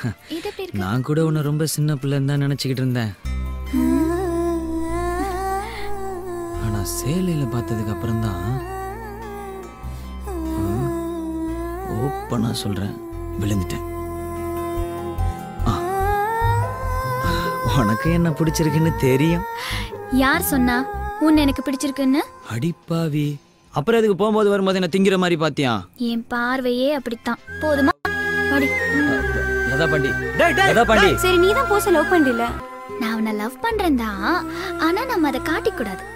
இது எப்படி இருக்கு நான் கூட உன்னை ரொம்ப சின்ன பிள்ளைன்னு தான் நினச்சிக்கிட்டு இருந்தேன் ஆனா சேலையில் பார்த்ததுக்கு அப்புறம்தான் ஓப்பனாக சொல்கிறேன் விழுந்துட்டேன் ஆ. உனக்கு என்ன பிடிச்சிருக்குன்னு தெரியும் யார் சொன்னா உன்னை எனக்கு பிடிச்சிருக்குன்னு அடிப்பாவி அப்புறம் அதுக்கு போகும்போது வரும்போது என்ன திங்கிற மாதிரி பாத்தியா என் பார்வையே அப்படித்தான் போதுமா வாடி. லதா பாண்டி லதா பாண்டி சரி நீ தான் போச லவ் பண்ணல நான் அவனை லவ் பண்றேன் தான் ஆனா நம்ம அதை காட்டிக் கூடாது